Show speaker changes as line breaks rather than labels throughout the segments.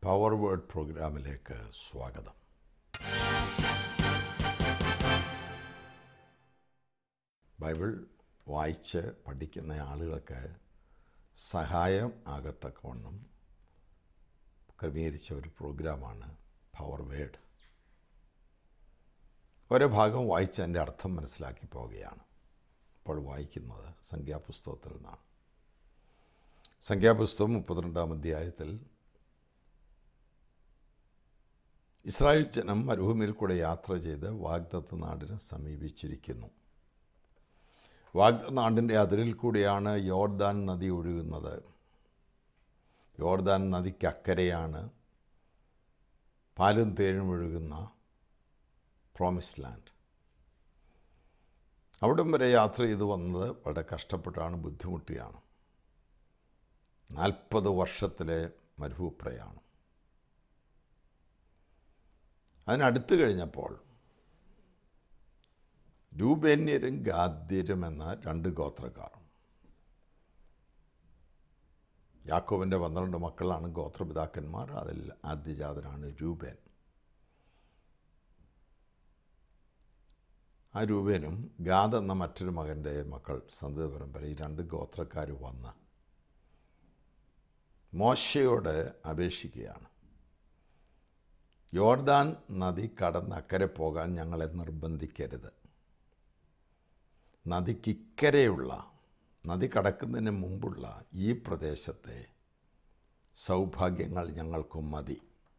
Power word പ്രോഗ്രാമിലേക്ക് സ്വാഗതം Bible വായിച്ച് പഠിക്കുന്ന ആളുകൾക്ക് സഹായം ആകത്തക്കവണ്ണം ക്രമീകരിച്ച ഒരു പ്രോഗ്രാമാണ് പവർ വേഡ് ഓരോ ഭാഗം വായിച്ച് അതിൻ്റെ അർത്ഥം മനസ്സിലാക്കി പോവുകയാണ് ഇപ്പോൾ വായിക്കുന്നത് സംഖ്യാപുസ്തകത്തിൽ നിന്നാണ് സംഖ്യാപുസ്തകം മുപ്പത്തിരണ്ടാം അധ്യായത്തിൽ ഇസ്രായേൽ ജനം മരുഭൂമിയിൽ കൂടെ യാത്ര ചെയ്ത് വാഗ്ദത്ത നാടിനെ സമീപിച്ചിരിക്കുന്നു വാഗ്ദത്ത നാടിൻ്റെ അതിരിൽ കൂടിയാണ് യോർദാൻ നദി ഒഴുകുന്നത് യോർദാൻ നദിക്കക്കരെയാണ് പാലും തേനും ഒഴുകുന്ന പ്രോമിസ് ലാൻഡ് അവിടം വരെ യാത്ര ചെയ്ത് വന്നത് വളരെ കഷ്ടപ്പെട്ടാണ് ബുദ്ധിമുട്ടിയാണ് നാൽപ്പത് വർഷത്തിലെ മരുഭൂപ്രയാണം അതിനടുത്ത് കഴിഞ്ഞപ്പോൾ രൂപേന്യരും ഗാദ്യരും എന്ന രണ്ട് ഗോത്രക്കാർ യാക്കോവിൻ്റെ പന്ത്രണ്ട് മക്കളാണ് ഗോത്രപിതാക്കന്മാർ അതിൽ ആദ്യജാതനാണ് രൂപേൻ ആ രൂപേനും ഗാദ് എന്ന മറ്റൊരു മകൻ്റെ മക്കൾ സന്തതി പരമ്പര ഈ രണ്ട് ഗോത്രക്കാർ വന്ന് മോശയോട് അപേക്ഷിക്കുകയാണ് യോർദാൻ നദി കടന്ന് അക്കരെ പോകാൻ ഞങ്ങളെ നിർബന്ധിക്കരുത് നദിക്കിക്കരെയുള്ള നദി കടക്കുന്നതിന് മുമ്പുള്ള ഈ പ്രദേശത്തെ സൗഭാഗ്യങ്ങൾ ഞങ്ങൾക്കും മതി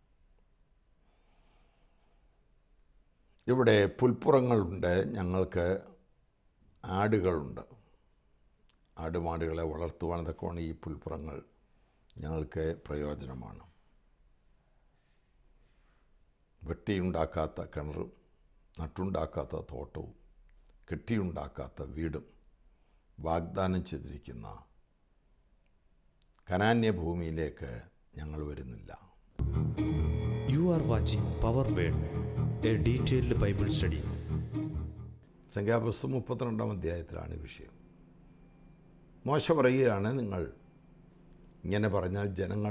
ഇവിടെ പുൽപ്പുറങ്ങളുണ്ട് ഞങ്ങൾക്ക് ആടുകളുണ്ട് ആടുമാടുകളെ വളർത്തുവാൻ തക്കമാണ് ഈ പുൽപ്പുറങ്ങൾ ഞങ്ങൾക്ക് പ്രയോജനമാണ് വെട്ടിയുണ്ടാക്കാത്ത കിണറും നട്ടുണ്ടാക്കാത്ത തോട്ടവും കെട്ടിയുണ്ടാക്കാത്ത വീടും വാഗ്ദാനം ചെയ്തിരിക്കുന്ന കനാന്യ ഭൂമിയിലേക്ക് ഞങ്ങൾ വരുന്നില്ല
You are watching Power Word, a detailed Bible study.
സംഖ്യാപുസ്തകം മുപ്പത്തിരണ്ടാം അധ്യായത്തിലാണ് ഈ വിഷയം മോശ പറയുകയാണ് നിങ്ങൾ ഇങ്ങനെ പറഞ്ഞാൽ ജനങ്ങൾ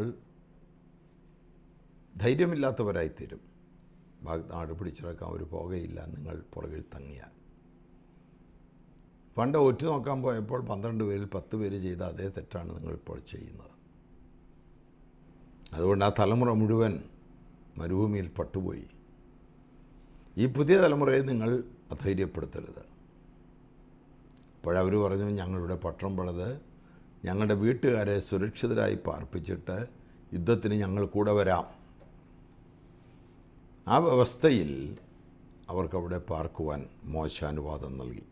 ധൈര്യമില്ലാത്തവരായിത്തീരും നാട് പിടിച്ചിറക്കാൻ ഒരു പോകുകയില്ല നിങ്ങൾ പുറകിൽ തങ്ങിയാൽ പണ്ട് ഒറ്റ നോക്കാൻ പോയപ്പോൾ പന്ത്രണ്ട് പേരിൽ പത്ത് പേര് ചെയ്ത അതേ തെറ്റാണ് നിങ്ങളിപ്പോൾ ചെയ്യുന്നത് അതുകൊണ്ട് ആ തലമുറ മുഴുവൻ മരുഭൂമിയിൽ പട്ടുപോയി ഈ പുതിയ തലമുറയെ നിങ്ങൾ അധൈര്യപ്പെടുത്തരുത് അപ്പോഴവർ പറഞ്ഞു ഞങ്ങളുടെ പട്ടണം പണിത് ഞങ്ങളുടെ വീട്ടുകാരെ സുരക്ഷിതരായി പാർപ്പിച്ചിട്ട് യുദ്ധത്തിന് ഞങ്ങൾ കൂടെ വരാം ആ വ്യവസ്ഥയിൽ അവർക്കവിടെ പാർക്കുവാൻ മോശ അനുവാദം നൽകി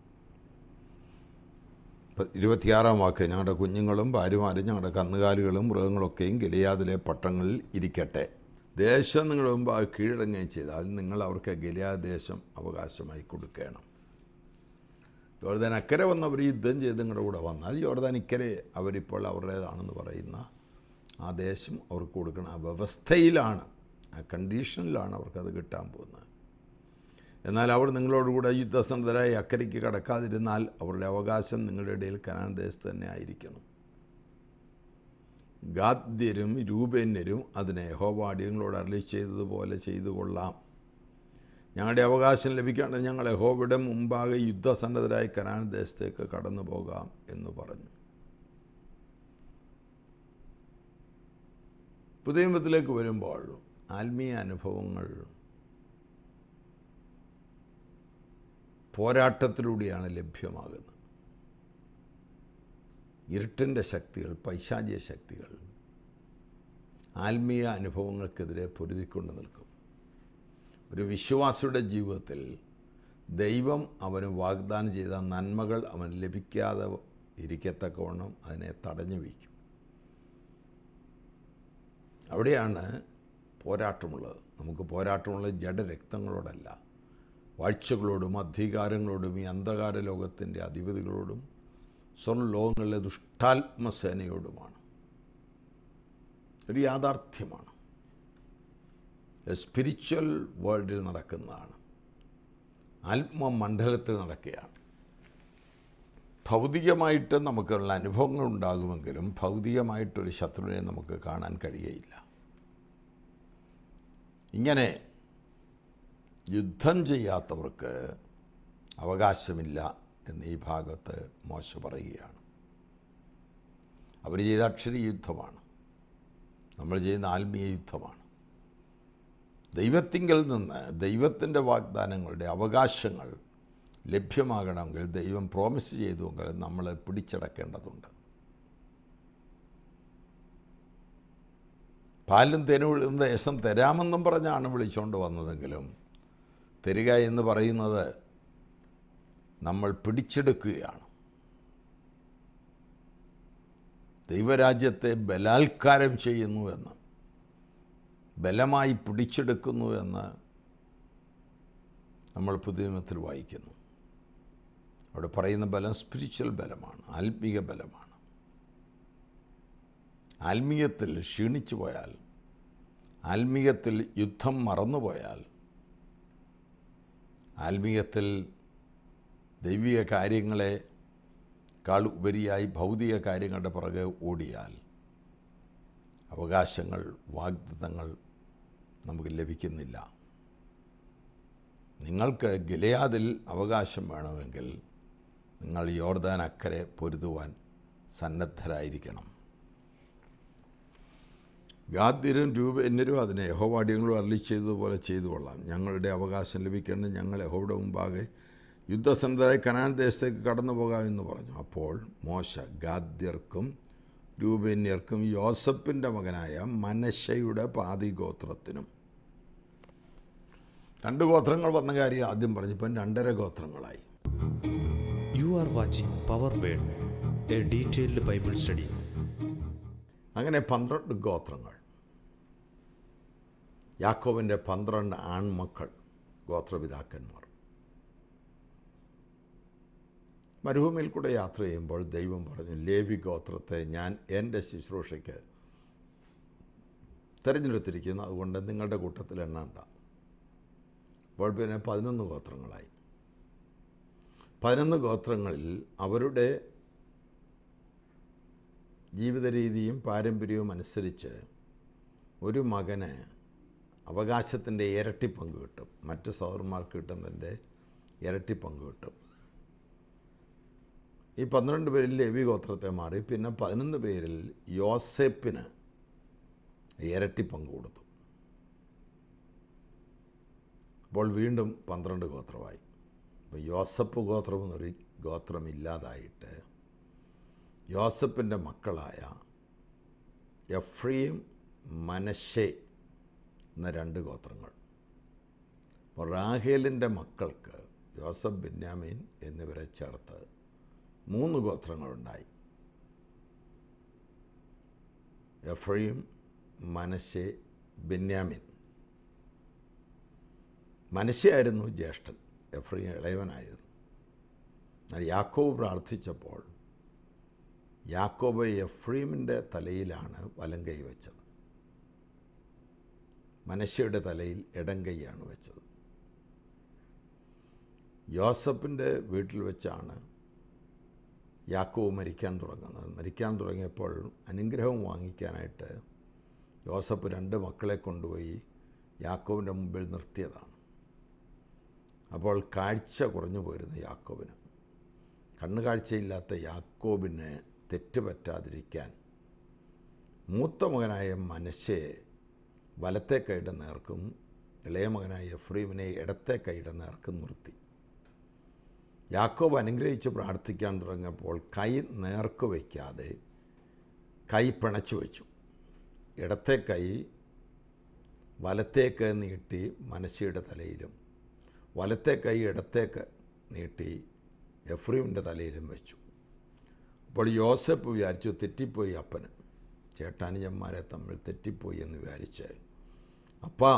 ഇപ്പം ഇരുപത്തിയാറാം വാക്ക് ഞങ്ങളുടെ കുഞ്ഞുങ്ങളും ഭാര്യമാരും ഞങ്ങളുടെ കന്നുകാലികളും മൃഗങ്ങളൊക്കെയും ഗലിയാദിലെ പട്ടങ്ങളിൽ ഇരിക്കട്ടെ ദേശം നിങ്ങളുടെ മുമ്പ് അത് കീഴടങ്ങുകയും ചെയ്താൽ നിങ്ങൾ അവർക്ക് ഗലിയാദ് ദേശം അവകാശമായി കൊടുക്കണം യോർദാൻ അക്കരെ വന്നവർ യുദ്ധം ചെയ്ത് നിങ്ങളുടെ കൂടെ വന്നാൽ യോർദാൻ ഇക്കരെ അവരിപ്പോൾ അവരുടേതാണെന്ന് പറയുന്ന ആ ദേശം അവർക്ക് കൊടുക്കണം ആ വ്യവസ്ഥയിലാണ് ആ കണ്ടീഷനിലാണ് അവർക്കത് കിട്ടാൻ പോകുന്നത് എന്നാൽ അവർ നിങ്ങളോടുകൂടെ യുദ്ധസന്നദ്ധരായി അക്കരയ്ക്ക് കടക്കാതിരുന്നാൽ അവരുടെ അവകാശം നിങ്ങളുടെ ഇടയിൽ കനാൻ ദേശത്ത് തന്നെ ആയിരിക്കണം ഗാദ്യരും രൂപേന്യരും അതിനെ യഹോവാടിയങ്ങളോട് അരളി ചെയ്തതുപോലെ ചെയ്തു കൊള്ളാം ഞങ്ങളുടെ അവകാശം ലഭിക്കാണ്ട് ഞങ്ങൾ യഹോവയുടെ മുമ്പാകെ യുദ്ധസന്നദ്ധരായി കനാൻ ദേശത്തേക്ക് കടന്നു പോകാം എന്ന് പറഞ്ഞു പുതിയ നിയമത്തിലേക്ക് വരുമ്പോൾ ആത്മീയ അനുഭവങ്ങൾ പോരാട്ടത്തിലൂടെയാണ് ലഭ്യമാകുന്നത് ഇരുട്ടിൻ്റെ ശക്തികൾ പൈശാചിക ശക്തികൾ ആത്മീയ അനുഭവങ്ങൾക്കെതിരെ പൊരുതിക്കൊണ്ട് നിൽക്കും ഒരു വിശ്വാസിയുടെ ജീവിതത്തിൽ ദൈവം അവന് വാഗ്ദാനം ചെയ്ത നന്മകൾ അവൻ ലഭിക്കാതെ ഇരിക്കത്തക്കവണ്ണം അതിനെ തടഞ്ഞു വയ്ക്കും അവിടെയാണ് പോരാട്ടമുള്ളത് നമുക്ക് പോരാട്ടമുള്ളത് ജഡരക്തങ്ങളോടല്ല വാഴ്ചകളോടും അധികാരങ്ങളോടും ഈ അന്ധകാര ലോകത്തിൻ്റെ അധിപതികളോടും സ്വർലോകങ്ങളിലെ ദുഷ്ടാത്മസേനയോടുമാണ് ഒരു യാഥാർത്ഥ്യമാണ് സ്പിരിച്വൽ വേൾഡിൽ നടക്കുന്നതാണ് ആത്മമണ്ഡലത്തിൽ നടക്കുകയാണ് ഭൗതികമായിട്ട് നമുക്കുള്ള അനുഭവങ്ങൾ ഉണ്ടാകുമെങ്കിലും ഭൗതികമായിട്ടൊരു ശത്രുവിനെ നമുക്ക് കാണാൻ കഴിയയില്ല ഇങ്ങനെ യുദ്ധം ചെയ്യാത്തവർക്ക് അവകാശമില്ല എന്ന് ഈ ഭാഗത്ത് മോശ പറയുകയാണ് അവർ ചെയ്ത അക്ഷരീ യുദ്ധമാണ് നമ്മൾ ചെയ്യുന്ന ആത്മീയ യുദ്ധമാണ് ദൈവത്തിങ്കൽ നിന്ന് ദൈവത്തിൻ്റെ വാഗ്ദാനങ്ങളുടെ അവകാശങ്ങൾ ലഭ്യമാകണമെങ്കിൽ ദൈവം പ്രോമിസ് ചെയ്തുവെങ്കിൽ നമ്മൾ പിടിച്ചടക്കേണ്ടതുണ്ട് പാലും തേനും ദേശം തരാമെന്നും പറഞ്ഞാണ് വിളിച്ചുകൊണ്ട് വന്നതെങ്കിലും തരിക എന്ന് പറയുന്നത് നമ്മൾ പിടിച്ചെടുക്കുകയാണ് ദൈവരാജ്യത്തെ ബലാത്കാരം ചെയ്യുന്നു എന്ന് ബലമായി പിടിച്ചെടുക്കുന്നു എന്ന് നമ്മൾ പുതിയമത്തിൽ വായിക്കുന്നു അവിടെ പറയുന്ന ബലം സ്പിരിച്വൽ ബലമാണ് ആത്മീക ബലമാണ് ആത്മീയത്തിൽ ക്ഷീണിച്ചു പോയാൽ ആത്മീയത്തിൽ യുദ്ധം മറന്നുപോയാൽ ആത്മീയത്തിൽ ദൈവിക കാര്യങ്ങളെ കാൾ ഉപരിയായി ഭൗതിക കാര്യങ്ങളുടെ പുറകെ ഓടിയാൽ അവകാശങ്ങൾ വാഗ്ദത്തങ്ങൾ നമുക്ക് ലഭിക്കുന്നില്ല നിങ്ങൾക്ക് ഗിലയാദിൽ അവകാശം വേണമെങ്കിൽ നിങ്ങൾ യോർദാൻ അക്കരെ പൊരുതുവാൻ സന്നദ്ധരായിരിക്കണം ഗാദ്യരും രൂപന്യരും അതിനെ യഹോവാട്യങ്ങളും അരളി ചെയ്തതുപോലെ ചെയ്തു കൊള്ളാം ഞങ്ങളുടെ അവകാശം ലഭിക്കേണ്ടത് ഞങ്ങൾ യഹോയുടെ മുമ്പാകെ യുദ്ധസന്നദ്ധരായി കനാൻ ദേശത്തേക്ക് കടന്നു പോകാമെന്ന് പറഞ്ഞു അപ്പോൾ മോശ ഗാദ്യർക്കും രൂപന്യർക്കും യോസഫിൻ്റെ മകനായ മനശയുടെ പാതി ഗോത്രത്തിനും രണ്ട് ഗോത്രങ്ങൾ വന്ന കാര്യം ആദ്യം പറഞ്ഞു ഇപ്പം രണ്ടര ഗോത്രങ്ങളായി
You are watching Power Word, a detailed Bible study.
അങ്ങനെ പന്ത്രണ്ട് ഗോത്രങ്ങൾ യാക്കോവിൻ്റെ പന്ത്രണ്ട് ആൺമക്കൾ ഗോത്രപിതാക്കന്മാർ മരുഭൂമിയിൽ കൂടെ യാത്ര ചെയ്യുമ്പോൾ ദൈവം പറഞ്ഞു ലേവി ഗോത്രത്തെ ഞാൻ എൻ്റെ ശുശ്രൂഷയ്ക്ക് തിരഞ്ഞെടുത്തിരിക്കുന്നു അതുകൊണ്ട് നിങ്ങളുടെ കൂട്ടത്തിൽ എണ്ണണ്ട അപ്പോൾ പിന്നെ പതിനൊന്ന് ഗോത്രങ്ങളായി പതിനൊന്ന് ഗോത്രങ്ങളിൽ അവരുടെ ജീവിത രീതിയും പാരമ്പര്യവും അനുസരിച്ച് ഒരു മകന് അവകാശത്തിൻ്റെ ഇരട്ടി പങ്ക് കിട്ടും മറ്റ് സൗരന്മാർക്ക് കിട്ടുന്നതിൻ്റെ ഇരട്ടി പങ്ക് കിട്ടും ഈ പന്ത്രണ്ട് പേരിൽ ലേവി ഗോത്രത്തെ മാറി പിന്നെ പതിനൊന്ന് പേരിൽ യോസെപ്പിന് ഇരട്ടി പങ്ക് കൊടുത്തു അപ്പോൾ വീണ്ടും പന്ത്രണ്ട് ഗോത്രമായി അപ്പോൾ യോസപ്പ് ഗോത്രം എന്നൊരു ഗോത്രം ഇല്ലാതായിട്ട് യോസപ്പിൻ്റെ മക്കളായ എഫ്രീം മനശെ എന്ന രണ്ട് ഗോത്രങ്ങൾ അപ്പോൾ റാഹേലിൻ്റെ മക്കൾക്ക് യോസഫ് ബെന്യാമീൻ എന്നിവരെ ചേർത്ത് മൂന്ന് ഗോത്രങ്ങളുണ്ടായി എഫ്രീം മനശെ ബെന്യാമിൻ മനശയായിരുന്നു ജ്യേഷ്ഠൻ എഫ്രീം ഇളയവനായിരുന്നു എന്നാൽ യാക്കോബ് പ്രാർത്ഥിച്ചപ്പോൾ യാക്കോബ് എഫ്രീമിൻ്റെ തലയിലാണ് വലം കൈ വെച്ചത് മനശയുടെ തലയിൽ ഇടം കൈയാണ് വെച്ചത് യോസഫിൻ്റെ വീട്ടിൽ വെച്ചാണ് യാക്കോവ് മരിക്കാൻ തുടങ്ങുന്നത് മരിക്കാൻ തുടങ്ങിയപ്പോൾ അനുഗ്രഹം വാങ്ങിക്കാനായിട്ട് യോസഫ് രണ്ട് മക്കളെ കൊണ്ടുപോയി യാക്കോവിൻ്റെ മുമ്പിൽ നിർത്തിയതാണ് അപ്പോൾ കാഴ്ച കുറഞ്ഞു പോയിരുന്നു യാക്കോബിന് കണ്ണുകാഴ്ചയില്ലാത്ത യാക്കോബിന് തെറ്റ് പറ്റാതിരിക്കാൻ മൂത്ത മകനായ മനശ്ശയെ വലത്തെ കൈയുടെ നേർക്കും ഇളയ മകനായ എഫ്രീമിനെ ഇടത്തെ കൈയുടെ നേർക്കും നിർത്തി യാക്കോബ് അനുഗ്രഹിച്ച് പ്രാർത്ഥിക്കാൻ തുടങ്ങിയപ്പോൾ കൈ നേർക്ക് വയ്ക്കാതെ കൈ പിണച്ചു വെച്ചു ഇടത്തെ കൈ വലത്തേക്ക് നീട്ടി മനശ്ശിയുടെ തലയിലും വലത്തെ കൈ ഇടത്തേക്ക് നീട്ടി എഫ്രീമിൻ്റെ തലയിലും വെച്ചു അപ്പോൾ യോസഫ് വിചാരിച്ചു തെറ്റിപ്പോയി അപ്പന് ചേട്ടാനിയന്മാരെ തമ്മിൽ തെറ്റിപ്പോയി എന്ന് വിചാരിച്ച് അപ്പാ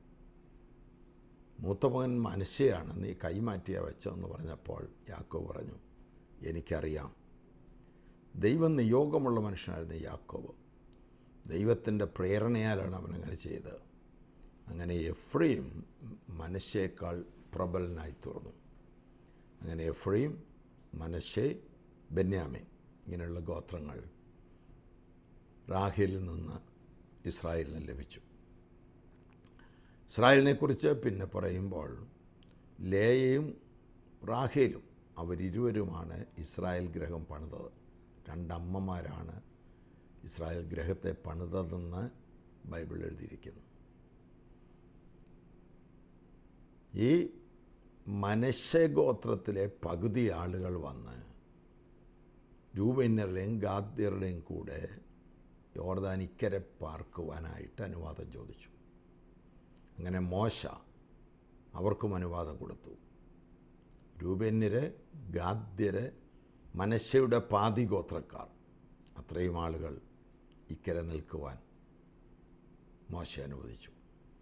മൂത്ത മകൻ മനശ്ശയാണ് നീ കൈമാറ്റിയാ വെച്ചതെന്ന് പറഞ്ഞപ്പോൾ യാക്കോബ് പറഞ്ഞു എനിക്കറിയാം ദൈവം നിയോഗമുള്ള മനുഷ്യനായിരുന്നു യാക്കോബ് ദൈവത്തിൻ്റെ പ്രേരണയാലാണ് അവനങ്ങനെ ചെയ്തത് അങ്ങനെ എഫ്രീം മനശ്ശേക്കാൾ പ്രബലനായി തീർന്നു അങ്ങനെ എഫ്രീം മനശ്ശെ ബെന്യാമിൻ ഇങ്ങനെയുള്ള ഗോത്രങ്ങൾ റാഹേലിൽ നിന്ന് ഇസ്രായേലിന് ലഭിച്ചു ഇസ്രായേലിനെക്കുറിച്ച് പിന്നെ പറയുമ്പോൾ ലേയയും റാഹേലും അവരിരുവരുമാണ് ഇസ്രായേൽ ഗ്രഹം പണിതത് രണ്ടമ്മമാരാണ് ഇസ്രായേൽ ഗ്രഹത്തെ പണിതതെന്ന് ബൈബിൾ എഴുതിയിരിക്കുന്നു ഈ മനശ്ശഗോത്രത്തിലെ പകുതി ആളുകൾ വന്ന് രൂപന്യരുടെയും ഗാദ്യരുടെയും കൂടെ യോർദാൻ ഇക്കരെ പാർക്കുവാനായിട്ട് അനുവാദം ചോദിച്ചു അങ്ങനെ മോശ അവർക്കും അനുവാദം കൊടുത്തു രൂപന്യര് ഗാദ്യര് മനശ്ശയുടെ പാതി ഗോത്രക്കാർ അത്രയും ആളുകൾ ഇക്കരെ നിൽക്കുവാൻ മോശ അനുവദിച്ചു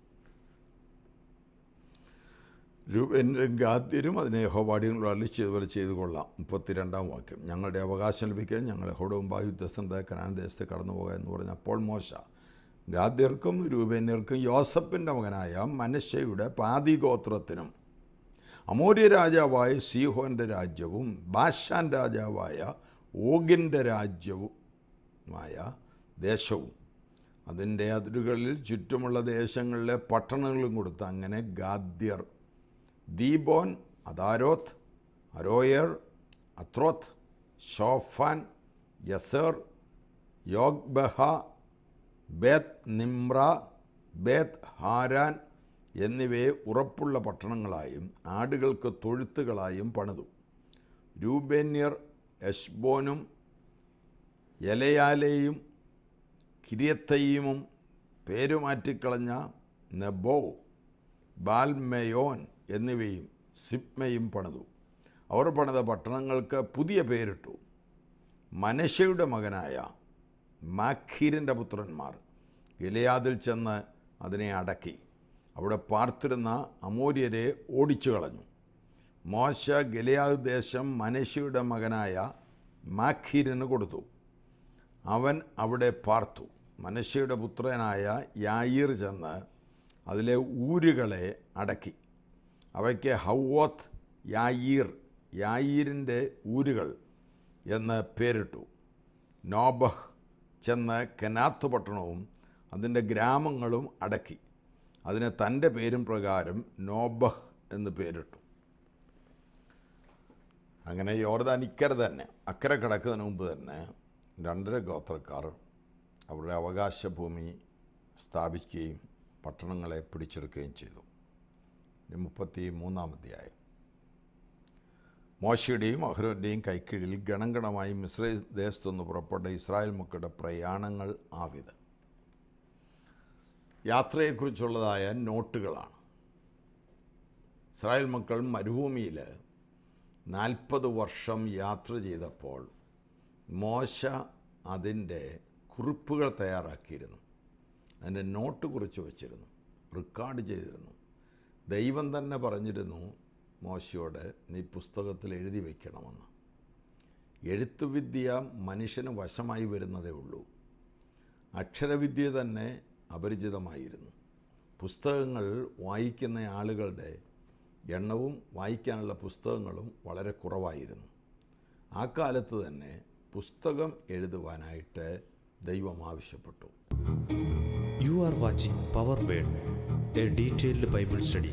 രൂപനും ഗാദ്യരും അതിനെ യഹോവാടികളോട് അല്ലിച്ചതുപോലെ ചെയ്തു കൊള്ളാം മുപ്പത്തിരണ്ടാം വാക്യം ഞങ്ങളുടെ അവകാശം ലഭിക്കാൻ ഞങ്ങൾ യഹോടവും യുദ്ധസ്ഥന്ത കനാൻ ദേശത്ത് കടന്നു പോകാം എന്ന് പറഞ്ഞ അപ്പോൾ മോശ ഗാദ്യർക്കും രൂപന്യർക്കും യോസഫിൻ്റെ മകനായ മനശ്ശയുടെ പാതി ഗോത്രത്തിനും അമോര്യ രാജാവായ സീഹോൻ്റെ രാജ്യവും ബാഷാൻ രാജാവായ ഓഗിൻ്റെ രാജ്യവുമായ ദേശവും അതിൻ്റെ അതിരുകളിൽ ചുറ്റുമുള്ള ദേശങ്ങളിലെ പട്ടണങ്ങളും കൊടുത്ത് അങ്ങനെ ഗാദ്യർ ദീബോൻ അദാരോത്ത് അരോയർ അത്രോത്ത് ഷോഫാൻ യസർ യോഗ്ബഹ ബേത്ത് നിമ്ര ബേത്ത് ഹാരാൻ എന്നിവയെ ഉറപ്പുള്ള പട്ടണങ്ങളായും ആടുകൾക്ക് തൊഴുത്തുകളായും പണിതു രൂബേന്യർ എഷ്ബോനും എലയാലെയും കിരിയത്തയ്യമും പേരുമാറ്റിക്കളഞ്ഞ നെബോ ബാൽമെയോൻ എന്നിവയും സിപ്മയും പണിതു അവർ പണിത പട്ടണങ്ങൾക്ക് പുതിയ പേരിട്ടു മനശയുടെ മകനായ മാഖീരിൻ്റെ പുത്രന്മാർ ഗിലയാദിൽ ചെന്ന് അതിനെ അടക്കി അവിടെ പാർത്തിരുന്ന അമൂര്യരെ ഓടിച്ചു കളഞ്ഞു മോശ ഗിലയാദ് ദേശം മനശയുടെ മകനായ മാഖീരിന് കൊടുത്തു അവൻ അവിടെ പാർത്തു മനശയുടെ പുത്രനായ യായീർ ചെന്ന് അതിലെ ഊരുകളെ അടക്കി അവയ്ക്ക് ഹൗവോത്ത് യായീർ യായീരിൻ്റെ ഊരുകൾ എന്ന് പേരിട്ടു നോബഹ് ചെന്ന് കെനാത്ത് പട്ടണവും അതിൻ്റെ ഗ്രാമങ്ങളും അടക്കി അതിന് തൻ്റെ പേരും പ്രകാരം നോബഹ് എന്ന് പേരിട്ടു അങ്ങനെ യോർദാൻ ഇക്കരെ തന്നെ അക്കരെ കിടക്കുന്നതിന് മുമ്പ് തന്നെ രണ്ടര ഗോത്രക്കാർ അവരുടെ അവകാശ ഭൂമി സ്ഥാപിക്കുകയും പട്ടണങ്ങളെ പിടിച്ചെടുക്കുകയും ചെയ്തു ഇനി മുപ്പത്തി മൂന്നാം അധ്യായം മോശയുടെയും അഹ്റോൻ്റെയും കൈക്കീഴിൽ ഗണഗണമായി മിശ്ര ദേശത്തുനിന്ന് പുറപ്പെട്ട ഇസ്രായേൽ മക്കളുടെ പ്രയാണങ്ങൾ ആവിത് യാത്രയെക്കുറിച്ചുള്ളതായ നോട്ടുകളാണ് ഇസ്രായേൽ മക്കൾ മരുഭൂമിയിൽ നാൽപ്പത് വർഷം യാത്ര ചെയ്തപ്പോൾ മോശ അതിൻ്റെ കുറിപ്പുകൾ തയ്യാറാക്കിയിരുന്നു അതിൻ്റെ നോട്ട് കുറിച്ച് വച്ചിരുന്നു റെക്കോർഡ് ചെയ്തിരുന്നു ദൈവം തന്നെ പറഞ്ഞിരുന്നു മോശയോട് നീ പുസ്തകത്തിൽ എഴുതി വയ്ക്കണമെന്ന് എഴുത്തുവിദ്യ മനുഷ്യന് വശമായി വരുന്നതേ ഉള്ളൂ അക്ഷരവിദ്യ തന്നെ അപരിചിതമായിരുന്നു പുസ്തകങ്ങൾ വായിക്കുന്ന ആളുകളുടെ എണ്ണവും വായിക്കാനുള്ള പുസ്തകങ്ങളും വളരെ കുറവായിരുന്നു ആ കാലത്ത് തന്നെ പുസ്തകം എഴുതുവാനായിട്ട് ദൈവം ആവശ്യപ്പെട്ടു
You are watching Power Word, a detailed Bible study.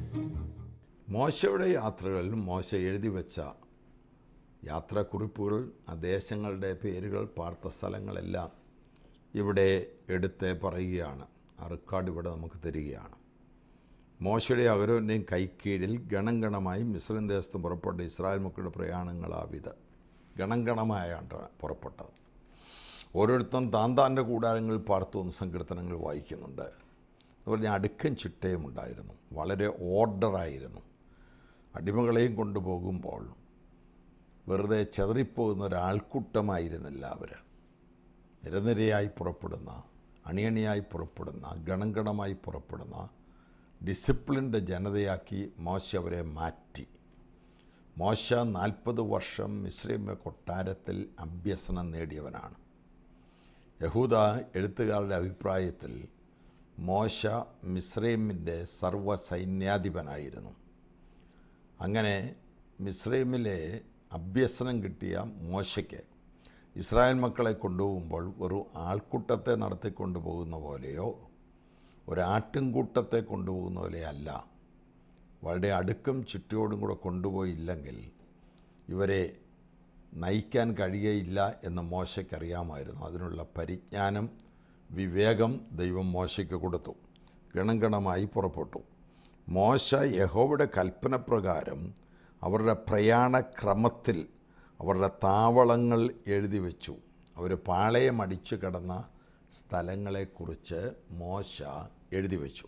മോശയുടെ യാത്രകളിൽ മോശ എഴുതി വെച്ച യാത്രാക്കുറിപ്പുകൾ ആ ദേശങ്ങളുടെ പേരുകൾ പാർത്ത സ്ഥലങ്ങളെല്ലാം ഇവിടെ എടുത്ത് പറയുകയാണ് ആ റെക്കോർഡ് ഇവിടെ നമുക്ക് തരികയാണ് മോശയുടെ അഗരോൻ്റെയും കൈക്കീഴിൽ ഗണം ഗണമായി മിശ്രം ദേശത്ത് പുറപ്പെട്ട ഇസ്രായേൽ മക്കളുടെ പ്രയാണങ്ങളാവിത് ഗണം ഗണമായാണ് പുറപ്പെട്ടത് ഓരോരുത്തരും താൻ താൻ്റെ കൂടാരങ്ങളിൽ പാർത്തു എന്ന് സങ്കീർത്തനങ്ങൾ വായിക്കുന്നുണ്ട് എന്ന് പറഞ്ഞാൽ അടുക്കും ചിട്ടയും ഉണ്ടായിരുന്നു വളരെ ഓർഡറായിരുന്നു അടിമകളെയും കൊണ്ടുപോകുമ്പോൾ വെറുതെ ചെതറിപ്പോകുന്ന ഒരാൾക്കൂട്ടമായിരുന്നില്ല അവർ നിരനിരയായി പുറപ്പെടുന്ന അണിയണിയായി പുറപ്പെടുന്ന ഗണഗണമായി പുറപ്പെടുന്ന ഡിസിപ്ലിൻഡ് ജനതയാക്കി മോശ അവരെ മാറ്റി മോശ നാൽപ്പത് വർഷം മിശ്രീമ കൊട്ടാരത്തിൽ അഭ്യസനം നേടിയവനാണ് യഹൂദ എഴുത്തുകാരുടെ അഭിപ്രായത്തിൽ മോശ മിശ്രൈമിൻ്റെ സർവ്വസൈന്യാധിപനായിരുന്നു അങ്ങനെ മിശ്രൈമിലെ അഭ്യസനം കിട്ടിയ മോശയ്ക്ക് ഇസ്രായേൽ മക്കളെ കൊണ്ടുപോകുമ്പോൾ ഒരു ആൾക്കൂട്ടത്തെ നടത്തിക്കൊണ്ടു പോകുന്ന പോലെയോ ഒരാട്ടിൻകൂട്ടത്തെ കൊണ്ടുപോകുന്ന പോലെയല്ല വളരെ അടുക്കും ചുറ്റോടും കൂടെ കൊണ്ടുപോയില്ലെങ്കിൽ ഇവരെ നയിക്കാൻ കഴിയയില്ല എന്ന് മോശയ്ക്കറിയാമായിരുന്നു അതിനുള്ള പരിജ്ഞാനം വിവേകം ദൈവം മോശയ്ക്ക് കൊടുത്തു ഗണം ഗണമായി പുറപ്പെട്ടു മോശ യഹോവയുടെ കൽപ്പനപ്രകാരം അവരുടെ പ്രയാണക്രമത്തിൽ അവരുടെ താവളങ്ങൾ എഴുതി വെച്ചു അവർ പാളയം അടിച്ചു കിടന്ന സ്ഥലങ്ങളെക്കുറിച്ച് മോശ എഴുതി വെച്ചു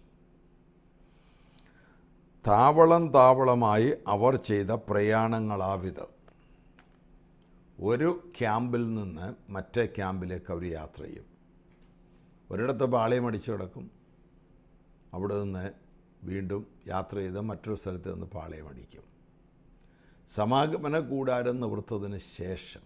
താവളം താവളമായി അവർ ചെയ്ത പ്രയാണങ്ങളാവിത് ഒരു ക്യാമ്പിൽ നിന്ന് മറ്റേ ക്യാമ്പിലേക്ക് അവർ യാത്ര ചെയ്യും ഒരിടത്ത് പാളയം അടിച്ചു കിടക്കും അവിടെ നിന്ന് വീണ്ടും യാത്ര ചെയ്ത് മറ്റൊരു സ്ഥലത്ത് നിന്ന് പാളയം അടിക്കും സമാഗമന കൂടാരം നിവൃത്തതിന് ശേഷം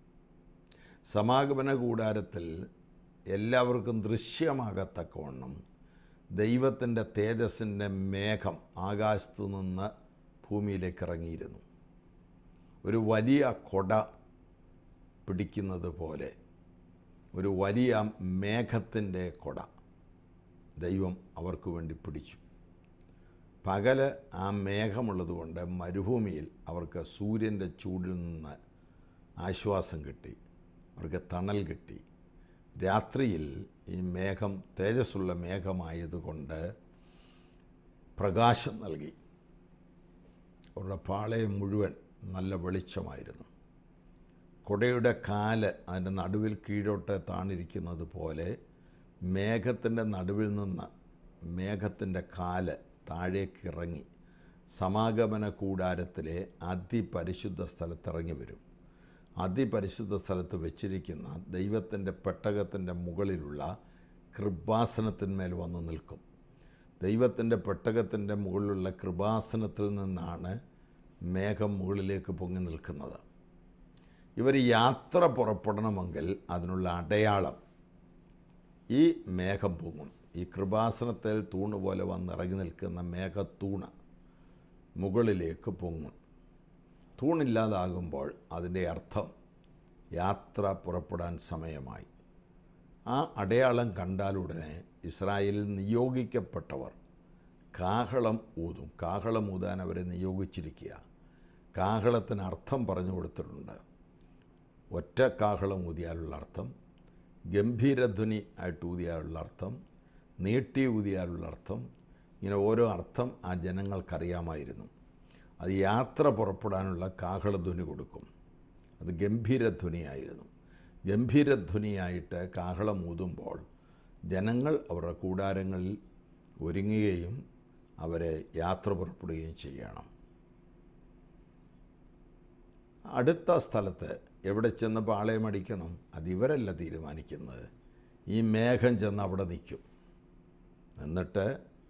സമാഗമന കൂടാരത്തിൽ എല്ലാവർക്കും ദൃശ്യമാകത്തക്കവണ്ണം ദൈവത്തിൻ്റെ തേജസ്സിൻ്റെ മേഘം ആകാശത്തു നിന്ന് ഭൂമിയിലേക്ക് ഇറങ്ങിയിരുന്നു ഒരു വലിയ കൊട പിടിക്കുന്നത് പോലെ ഒരു വലിയ മേഘത്തിൻ്റെ കൊട ദൈവം അവർക്ക് വേണ്ടി പിടിച്ചു പകല് ആ മേഘമുള്ളതുകൊണ്ട് മരുഭൂമിയിൽ അവർക്ക് സൂര്യൻ്റെ ചൂടിൽ നിന്ന് ആശ്വാസം കിട്ടി അവർക്ക് തണൽ കിട്ടി രാത്രിയിൽ ഈ മേഘം തേജസ്സുള്ള മേഘമായതുകൊണ്ട് പ്രകാശം നൽകി അവരുടെ പാളയം മുഴുവൻ നല്ല വെളിച്ചമായിരുന്നു കുടയുടെ കാല് അതിൻ്റെ നടുവിൽ കീഴോട്ട് താണിരിക്കുന്നത് പോലെ മേഘത്തിൻ്റെ നടുവിൽ നിന്ന് മേഘത്തിൻ്റെ കാല് താഴേക്ക് ഇറങ്ങി സമാഗമന കൂടാരത്തിലെ അതിപരിശുദ്ധ സ്ഥലത്തിറങ്ങി വരും അതിപരിശുദ്ധ സ്ഥലത്ത് വെച്ചിരിക്കുന്ന ദൈവത്തിൻ്റെ പെട്ടകത്തിൻ്റെ മുകളിലുള്ള കൃപാസനത്തിന്മേൽ വന്ന് നിൽക്കും ദൈവത്തിൻ്റെ പെട്ടകത്തിൻ്റെ മുകളിലുള്ള കൃപാസനത്തിൽ നിന്നാണ് മേഘം മുകളിലേക്ക് പൊങ്ങി നിൽക്കുന്നത് ഇവർ യാത്ര പുറപ്പെടണമെങ്കിൽ അതിനുള്ള അടയാളം ഈ മേഘം പൊങ്ങും ഈ കൃപാസനത്തിൽ തൂണ് പോലെ വന്നിറങ്ങി നിൽക്കുന്ന മേഘത്തൂണ് മുകളിലേക്ക് പൊങ്ങും തൂണില്ലാതാകുമ്പോൾ അതിൻ്റെ അർത്ഥം യാത്ര പുറപ്പെടാൻ സമയമായി ആ അടയാളം കണ്ടാലുടനെ ഇസ്രായേലിൽ നിയോഗിക്കപ്പെട്ടവർ കാഹളം ഊതും കാഹളം ഊതാൻ അവരെ നിയോഗിച്ചിരിക്കുക കാഹളത്തിന് അർത്ഥം പറഞ്ഞു കൊടുത്തിട്ടുണ്ട് ഒറ്റ കാഹളം ഊതിയാലുള്ള അർത്ഥം ഗംഭീരധ്വനി ആയിട്ട് ഊതിയാലുള്ള അർത്ഥം നീട്ടി ഊതിയാലുള്ള അർത്ഥം ഇങ്ങനെ ഓരോ അർത്ഥം ആ ജനങ്ങൾക്കറിയാമായിരുന്നു അത് യാത്ര പുറപ്പെടാനുള്ള കാഹളധ്വനി കൊടുക്കും അത് ഗംഭീരധ്വനിയായിരുന്നു ഗംഭീരധ്വനിയായിട്ട് കാഹളം ഊതുമ്പോൾ ജനങ്ങൾ അവരുടെ കൂടാരങ്ങളിൽ ഒരുങ്ങുകയും അവരെ യാത്ര പുറപ്പെടുകയും ചെയ്യണം അടുത്ത സ്ഥലത്ത് എവിടെ ചെന്ന് പാളയമടിക്കണം അതിവരല്ല തീരുമാനിക്കുന്നത് ഈ മേഘം ചെന്ന് അവിടെ നിൽക്കും എന്നിട്ട്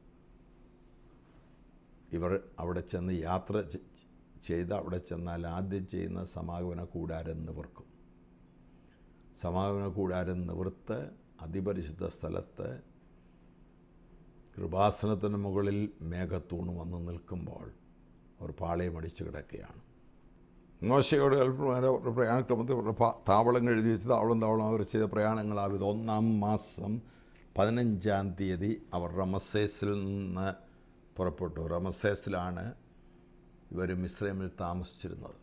ഇവർ അവിടെ ചെന്ന് യാത്ര ചെ- ചെയ്ത് അവിടെ ചെന്നാൽ ആദ്യം ചെയ്യുന്ന സമാഗമന കൂടാരം നിവർക്കും സമാഗമന കൂടാരം നിവർത്ത് അതിപരിശുദ്ധ സ്ഥലത്ത് കൃപാസനത്തിന് മുകളിൽ മേഘത്തൂണ് വന്ന് നിൽക്കുമ്പോൾ അവർ പാളയമടിച്ച് കിടക്കുകയാണ് മോശയോട് അവരുടെ പ്രയാണക്രമത്തിൽ അവരുടെ പാ- താവളങ്ങൾ എഴുതി വെച്ച് താവളം താവളം അവർ ചെയ്ത പ്രയാണങ്ങളാവിത് ഒന്നാം മാസം പതിനഞ്ചാം തീയതി അവർ റമസേസിൽ നിന്ന് പുറപ്പെട്ടു റമസേസിലാണ് ഇവർ മിസ്രൈമിൽ താമസിച്ചിരുന്നത്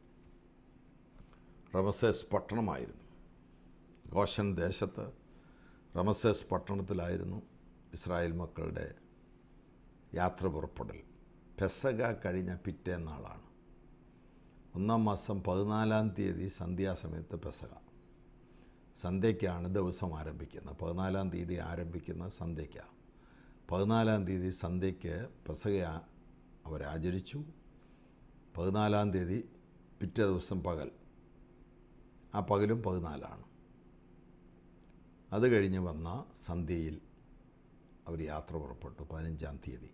റമസേസ് പട്ടണമായിരുന്നു ഗോഷൻ ദേശത്ത് റമസേസ് പട്ടണത്തിലായിരുന്നു ഇസ്രായേൽ മക്കളുടെ യാത്ര പുറപ്പെടൽ പെസക കഴിഞ്ഞ പിറ്റേന്നാളാണ് ഒന്നാം മാസം പതിനാലാം തീയതി സന്ധ്യാസമയത്ത് പെസക സന്ധ്യയ്ക്കാണ് ദിവസം ആരംഭിക്കുന്നത് പതിനാലാം തീയതി ആരംഭിക്കുന്ന സന്ധ്യയ്ക്കാണ് പതിനാലാം തീയതി സന്ധ്യയ്ക്ക് പെസക അവരാചരിച്ചു പതിനാലാം തീയതി പിറ്റേ ദിവസം പകൽ ആ പകലും പതിനാലാണ് അത് കഴിഞ്ഞ് വന്ന സന്ധ്യയിൽ അവർ യാത്ര പുറപ്പെട്ടു പതിനഞ്ചാം തീയതി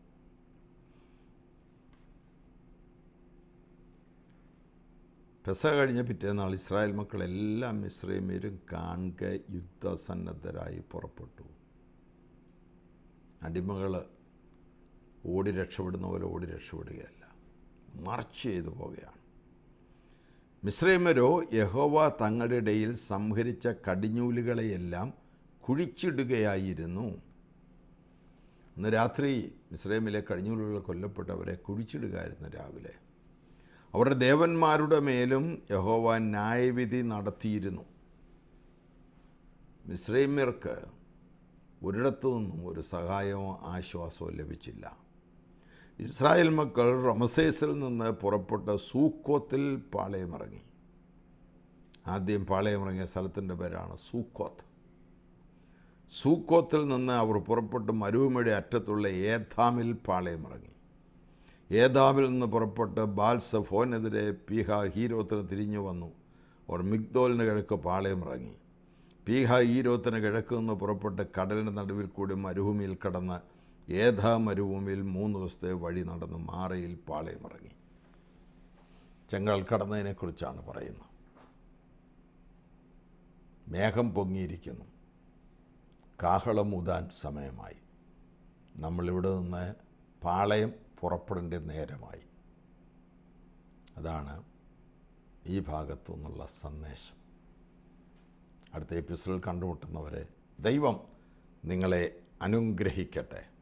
പെസ കഴിഞ്ഞ പിറ്റേന്നാൾ ഇസ്രായേൽ മക്കളെല്ലാം ഇസ്രയേമേരും കാണുക യുദ്ധസന്നദ്ധരായി പുറപ്പെട്ടു അടിമകൾ ഓടി രക്ഷപ്പെടുന്ന പോലെ ഓടി രക്ഷപ്പെടുകയല്ല മാർച്ച് ചെയ്തു പോകുകയാണ് മിശ്രൈമരോ യഹോവ തങ്ങളുടെ ഇടയിൽ സംഹരിച്ച കടിഞ്ഞൂലുകളെയെല്ലാം കുഴിച്ചിടുകയായിരുന്നു ഇന്ന് രാത്രി മിസ്രൈമിലെ കഴിഞ്ഞൂലുള്ള കൊല്ലപ്പെട്ടവരെ കുഴിച്ചിടുകയായിരുന്നു രാവിലെ അവരുടെ ദേവന്മാരുടെ മേലും യഹോവ ന്യായവിധി നടത്തിയിരുന്നു മിസ്രൈമ്യർക്ക് ഒരിടത്തു നിന്നും ഒരു സഹായമോ ആശ്വാസമോ ലഭിച്ചില്ല ഇസ്രായേൽ മക്കൾ റമസേസിൽ നിന്ന് പുറപ്പെട്ട സൂക്കോത്തിൽ പാളയമിറങ്ങി ആദ്യം പാളയമിറങ്ങിയ സ്ഥലത്തിൻ്റെ പേരാണ് സൂക്കോത്ത് സൂക്കോത്തിൽ നിന്ന് അവർ പുറപ്പെട്ട് മരുഭൂമിയുടെ അറ്റത്തുള്ള ഏതാമിൽ പാളയമിറങ്ങി ഏതാമിൽ നിന്ന് പുറപ്പെട്ട് ബാൽസഫോനെതിരെ പീഹ ഹീരോത്തിന് തിരിഞ്ഞു വന്നു അവർ മിഗ്ദോലിന് കിഴക്ക് പാളയമിറങ്ങി പീഹ ഹീരോത്തിന് കിഴക്ക് നിന്ന് പുറപ്പെട്ട് കടലിൻ്റെ നടുവിൽ കൂടി മരുഭൂമിയിൽ കടന്ന് ഏതാ മരുഭൂമിയിൽ മൂന്ന് ദിവസത്തെ വഴി നടന്ന് മാറയിൽ പാളയമിറങ്ങി ചെങ്കൽ കടന്നതിനെക്കുറിച്ചാണ് പറയുന്നത് മേഘം പൊങ്ങിയിരിക്കുന്നു കാഹളം ഊതാൻ സമയമായി നമ്മളിവിടെ നിന്ന് പാളയം പുറപ്പെടേണ്ട നേരമായി അതാണ് ഈ ഭാഗത്തു നിന്നുള്ള സന്ദേശം അടുത്ത എപ്പിസോഡിൽ കണ്ടുമുട്ടുന്നവരെ ദൈവം നിങ്ങളെ അനുഗ്രഹിക്കട്ടെ